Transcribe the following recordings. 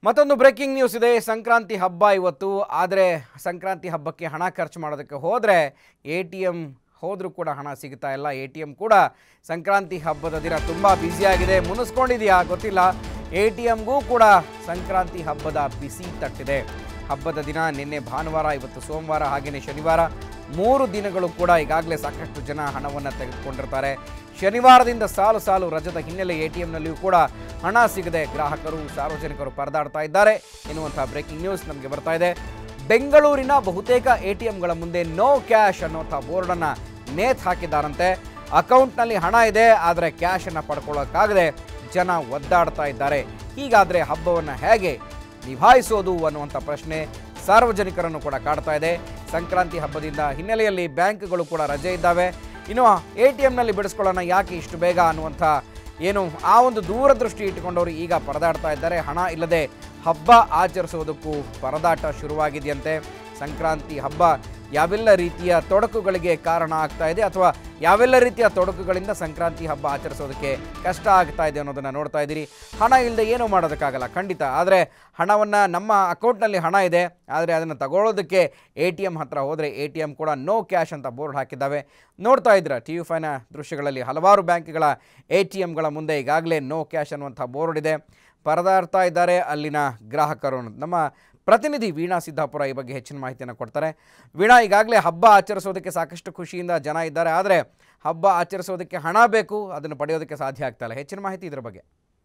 ಮತ್ತೊಂದು breaking news ಇದೆ ಸಂಕ್ರಾಂತಿ ಹಬ್ಬ ಇವತ್ತು ಆದರೆ ಸಂಕ್ರಾಂತಿ ಹಬ್ಬಕ್ಕೆ ಹಣ ಖರ್ಚು ಮಾಡೋದಕ್ಕೆ ಹೋದರೆ ಎ ಟಿ ಎಮ್ ಹೋದರೂ ಕೂಡ ಹಣ ಸಿಗ್ತಾ ಇಲ್ಲ ಎ ಟಿ ಎಮ್ ಕೂಡ ಸಂಕ್ರಾಂತಿ ಹಬ್ಬದ ದಿನ ತುಂಬ ಬ್ಯುಸಿಯಾಗಿದೆ ಮುನಿಸ್ಕೊಂಡಿದೆಯಾ ಗೊತ್ತಿಲ್ಲ ಎ ಟಿ ಎಮ್ಗೂ ಕೂಡ ಸಂಕ್ರಾಂತಿ ಹಬ್ಬದ ಬಿಸಿ ತಟ್ಟಿದೆ ಹಬ್ಬದ ದಿನ ನಿನ್ನೆ ಭಾನುವಾರ ಇವತ್ತು ಸೋಮವಾರ ಹಾಗೆಯೇ ಶನಿವಾರ ಮೂರು ದಿನಗಳು ಕೂಡ ಈಗಾಗಲೇ ಸಾಕಷ್ಟು ಜನ ಹಣವನ್ನು ತೆಗೆದುಕೊಂಡಿರ್ತಾರೆ ಶನಿವಾರದಿಂದ ಸಾಲು ಸಾಲು ರಜದ ಹಿನ್ನೆಲೆ ಎ ಟಿ ಎಮ್ನಲ್ಲಿಯೂ ಕೂಡ ಹಣ ಸಿಗದೆ ಗ್ರಾಹಕರು ಸಾರ್ವಜನಿಕರು ಪರದಾಡ್ತಾ ಇದ್ದಾರೆ ಎನ್ನುವಂಥ ಬ್ರೇಕಿಂಗ್ ನ್ಯೂಸ್ ನಮಗೆ ಬರ್ತಾ ಇದೆ ಬೆಂಗಳೂರಿನ ಬಹುತೇಕ ಎ ಟಿ ಎಮ್ಗಳ ಮುಂದೆ ನೋ ಕ್ಯಾಶ್ ಅನ್ನೋಂಥ ಬೋರ್ಡನ್ನು ನೇತ್ ಹಾಕಿದ್ದಾರಂತೆ ಅಕೌಂಟ್ನಲ್ಲಿ ಹಣ ಇದೆ ಆದರೆ ಕ್ಯಾಶನ್ನು ಪಡ್ಕೊಳ್ಳೋಕ್ಕಾಗದೆ ಜನ ಒದ್ದಾಡ್ತಾ ಇದ್ದಾರೆ ಹೀಗಾದರೆ ಹಬ್ಬವನ್ನು ಹೇಗೆ ನಿಭಾಯಿಸೋದು ಅನ್ನುವಂಥ ಪ್ರಶ್ನೆ ಸಾರ್ವಜನಿಕರನ್ನು ಕೂಡ ಕಾಡ್ತಾ ಇದೆ ಸಂಕ್ರಾಂತಿ ಹಬ್ಬದಿಂದ ಹಿನ್ನೆಲೆಯಲ್ಲಿ ಬ್ಯಾಂಕ್ಗಳು ಕೂಡ ರಜೆ ಇದ್ದಾವೆ ಇನ್ನು ಎ ಟಿ ಎಮ್ನಲ್ಲಿ ಬಿಡಿಸ್ಕೊಳ್ಳೋಣ ಯಾಕೆ ಇಷ್ಟು ಬೇಗ ಅನ್ನುವಂಥ ಏನು ಆ ಒಂದು ದೂರದೃಷ್ಟಿ ಇಟ್ಟುಕೊಂಡವರು ಈಗ ಪರದಾಡ್ತಾ ಇದ್ದಾರೆ ಹಣ ಇಲ್ಲದೆ ಹಬ್ಬ ಆಚರಿಸೋದಕ್ಕೂ ಪರದಾಟ ಶುರುವಾಗಿದೆಯಂತೆ ಸಂಕ್ರಾಂತಿ ಹಬ್ಬ ಯಾವೆಲ್ಲ ರೀತಿಯ ತೊಡಕುಗಳಿಗೆ ಕಾರಣ ಆಗ್ತಾ ಇದೆ ಅಥವಾ ಯಾವೆಲ್ಲ ರೀತಿಯ ತೊಡಕುಗಳಿಂದ ಸಂಕ್ರಾಂತಿ ಹಬ್ಬ ಆಚರಿಸೋದಕ್ಕೆ ಕಷ್ಟ ಆಗ್ತಾ ಇದೆ ಅನ್ನೋದನ್ನು ನೋಡ್ತಾ ಇದ್ದೀರಿ ಹಣ ಇಲ್ಲದೆ ಏನೂ ಮಾಡೋದಕ್ಕಾಗಲ್ಲ ಖಂಡಿತ ಆದರೆ ಹಣವನ್ನು ನಮ್ಮ ಅಕೌಂಟ್ನಲ್ಲಿ ಹಣ ಇದೆ ಆದರೆ ಅದನ್ನು ತಗೊಳ್ಳೋದಕ್ಕೆ ಎ ಟಿ ಎಮ್ ಹತ್ರ ಹೋದರೆ ಎ ಟಿ ಎಮ್ ಕೂಡ ನೋ ಕ್ಯಾಶ್ ಅಂತ ಬೋರ್ಡ್ ಹಾಕಿದ್ದಾವೆ ನೋಡ್ತಾ ಇದ್ದೀರಾ ಟಿ ಯು ಫೈನ ದೃಶ್ಯಗಳಲ್ಲಿ ಹಲವಾರು ಬ್ಯಾಂಕ್ಗಳ ಎ ಟಿ ಎಮ್ಗಳ ಮುಂದೆ ಈಗಾಗಲೇ ನೋ ಕ್ಯಾಶ್ ಅನ್ನುವಂಥ ಬೋರ್ಡ್ ಇದೆ ಪರದಾಡ್ತಾ ಇದ್ದಾರೆ ಅಲ್ಲಿನ ಗ್ರಾಹಕರು ನಮ್ಮ ಪ್ರತಿನಿಧಿ ವೀಣಾ ಸಿದ್ದಾಪುರ ಈ ಬಗ್ಗೆ ಹೆಚ್ಚಿನ ಮಾಹಿತಿಯನ್ನು ಕೊಡ್ತಾರೆ ವೀಣಾ ಈಗಾಗಲೇ ಹಬ್ಬ ಆಚರಿಸೋದಕ್ಕೆ ಸಾಕಷ್ಟು ಖುಷಿಯಿಂದ ಜನ ಇದ್ದಾರೆ ಆದರೆ ಹಬ್ಬ ಆಚರಿಸೋದಕ್ಕೆ ಹಣ ಬೇಕು ಅದನ್ನು ಪಡೆಯೋದಕ್ಕೆ ಸಾಧ್ಯ ಆಗ್ತಾ ಇಲ್ಲ ಹೆಚ್ಚಿನ ಮಾಹಿತಿ ಇದ್ರ ಬಗ್ಗೆ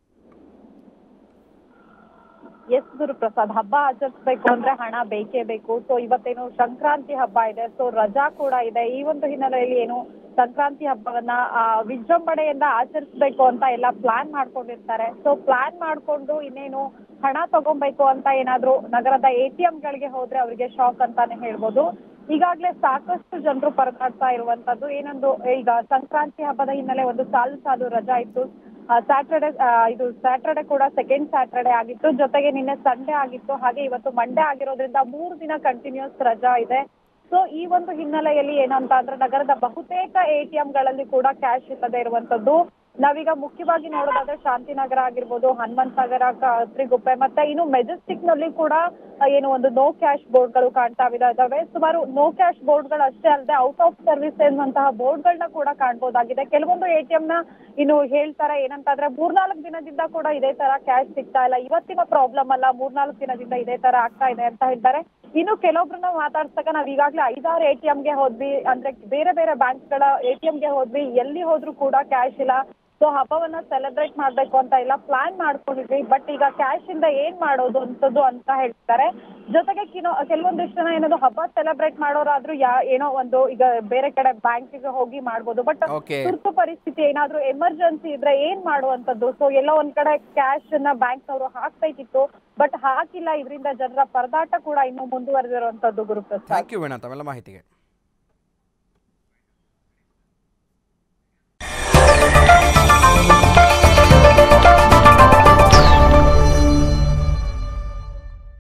ಎಸ್ ಗುರುಪ್ರಸಾದ್ ಹಬ್ಬ ಆಚರಿಸ್ಬೇಕು ಅಂದ್ರೆ ಹಣ ಬೇಕೇ ಬೇಕು ಸೊ ಇವತ್ತೇನು ಸಂಕ್ರಾಂತಿ ಹಬ್ಬ ಇದೆ ಸೊ ರಜಾ ಕೂಡ ಇದೆ ಈ ಒಂದು ಹಿನ್ನೆಲೆಯಲ್ಲಿ ಏನು ಸಂಕ್ರಾಂತಿ ಹಬ್ಬವನ್ನ ಆ, ವಿಜೃಂಭಣೆಯಿಂದ ಆಚರಿಸ್ಬೇಕು ಅಂತ ಎಲ್ಲ ಪ್ಲಾನ್ ಮಾಡ್ಕೊಂಡಿರ್ತಾರೆ ಸೊ ಪ್ಲಾನ್ ಮಾಡ್ಕೊಂಡು ಇನ್ನೇನು ಹಣ ತಗೊಬೇಕು ಅಂತ ಏನಾದ್ರು ನಗರದ ಎ ಟಿ ಗಳಿಗೆ ಹೋದ್ರೆ ಅವರಿಗೆ ಶಾಕ್ ಅಂತಾನೆ ಹೇಳ್ಬೋದು ಈಗಾಗ್ಲೇ ಸಾಕಷ್ಟು ಜನರು ಪರದಾಡ್ತಾ ಇರುವಂತದ್ದು ಏನೊಂದು ಈಗ ಸಂಕ್ರಾಂತಿ ಹಬ್ಬದ ಹಿನ್ನೆಲೆ ಒಂದು ಸಾಲು ಸಾಲು ರಜಾ ಇತ್ತು ಸ್ಯಾಟರ್ಡೆ ಇದು ಸ್ಯಾಟರ್ಡೆ ಕೂಡ ಸೆಕೆಂಡ್ ಸ್ಯಾಟರ್ಡೆ ಆಗಿತ್ತು ಜೊತೆಗೆ ನಿನ್ನೆ ಸಂಡೇ ಆಗಿತ್ತು ಹಾಗೆ ಇವತ್ತು ಮಂಡೇ ಆಗಿರೋದ್ರಿಂದ ಮೂರು ದಿನ ಕಂಟಿನ್ಯೂಸ್ ರಜಾ ಇದೆ ಸೊ ಈ ಒಂದು ಹಿನ್ನೆಲೆಯಲ್ಲಿ ಏನಂತ ಅಂದ್ರೆ ನಗರದ ಬಹುತೇಕ ಎ ಟಿ ಗಳಲ್ಲಿ ಕೂಡ ಕ್ಯಾಶ್ ಇಲ್ಲದೆ ಇರುವಂತದ್ದು ನಾವೀಗ ಮುಖ್ಯವಾಗಿ ನೋಡೋದಾದ್ರೆ ಶಾಂತಿನಗರ ಆಗಿರ್ಬೋದು ಹನುಮಂತ ನಗರ ತ್ರಿಗುಪ್ಪೆ ಮತ್ತೆ ಇನ್ನು ಮೆಜೆಸ್ಟಿಕ್ ನಲ್ಲಿ ಕೂಡ ಆ, ಏನು ಒಂದು ನೋ ಕ್ಯಾಶ್ ಬೋರ್ಡ್ ಗಳು ಕಾಣ್ತಾ ಇದಾವೆ ಸುಮಾರು ನೋ ಕ್ಯಾಶ್ ಬೋರ್ಡ್ ಗಳು ಅಷ್ಟೇ ಅಲ್ಲದೆ ಔಟ್ ಆಫ್ ಸರ್ವಿಸ್ ಎನ್ನುವಂತಹ ಬೋರ್ಡ್ ಗಳನ್ನ ಕೂಡ ಕಾಣ್ಬೋದಾಗಿದೆ ಕೆಲವೊಂದು ಎ ಟಿ ನ ಇನ್ನು ಹೇಳ್ತಾರೆ ಏನಂತಂದ್ರೆ ಮೂರ್ನಾಲ್ಕು ದಿನದಿಂದ ಕೂಡ ಇದೇ ತರ ಕ್ಯಾಶ್ ಸಿಗ್ತಾ ಇಲ್ಲ ಇವತ್ತಿನ ಪ್ರಾಬ್ಲಮ್ ಅಲ್ಲ ಮೂರ್ನಾಲ್ಕು ದಿನದಿಂದ ಇದೇ ತರ ಆಗ್ತಾ ಇದೆ ಅಂತ ಹೇಳ್ತಾರೆ ಇನ್ನು ಕೆಲವೊಬ್ರನ್ನ ಮಾತಾಡ್ಸಕ ನಾವ್ ಈಗಾಗ್ಲೇ ಐದಾರು ಎ ಟಿ ಗೆ ಹೋದ್ವಿ ಅಂದ್ರೆ ಬೇರೆ ಬೇರೆ ಬ್ಯಾಂಕ್ ಗಳ ಎ ಟಿ ಗೆ ಹೋದ್ವಿ ಎಲ್ಲಿ ಹೋದ್ರು ಕೂಡ ಕ್ಯಾಶ್ ಇಲ್ಲ ಸೊ ಹಬ್ಬವನ್ನ ಸೆಲೆಬ್ರೇಟ್ ಮಾಡ್ಬೇಕು ಅಂತ ಎಲ್ಲ ಪ್ಲಾನ್ ಮಾಡ್ಕೊಂಡಿದ್ವಿ ಬಟ್ ಈಗ ಕ್ಯಾಶ್ ಇಂದ ಏನ್ ಮಾಡೋದು ಅಂತದ್ದು ಅಂತ ಹೇಳ್ತಾರೆ ಜೊತೆಗೆ ಕಿನೋ ಕೆಲವೊಂದಿಷ್ಟು ಜನ ಏನದು ಹಬ್ಬ ಸೆಲೆಬ್ರೇಟ್ ಮಾಡೋರಾದ್ರೂ ಯಾ ಏನೋ ಒಂದು ಈಗ ಬೇರೆ ಕಡೆ ಬ್ಯಾಂಕಿಗೆ ಹೋಗಿ ಮಾಡ್ಬೋದು ಬಟ್ ಓಕೆ ತುರ್ತು ಪರಿಸ್ಥಿತಿ ಏನಾದ್ರೂ ಎಮರ್ಜೆನ್ಸಿ ಇದ್ರೆ ಏನ್ ಮಾಡುವಂತದ್ದು ಸೊ ಎಲ್ಲೋ ಒಂದ್ ಕಡೆ ಕ್ಯಾಶ್ ಅನ್ನ ಬ್ಯಾಂಕ್ ನವರು ಹಾಕ್ತೈತಿತ್ತು ಬಟ್ ಹಾಕಿಲ್ಲ ಇದರಿಂದ ಜನರ ಪರದಾಟ ಕೂಡ ಇನ್ನೂ ಮುಂದುವರೆದಿರುವಂತದ್ದು ಗುರುಪ್ರಸಾದ್ ಥ್ಯಾಂಕ್ ಯು ವೀಣಾ ತಮ್ಮೆಲ್ಲ ಮಾಹಿತಿಗೆ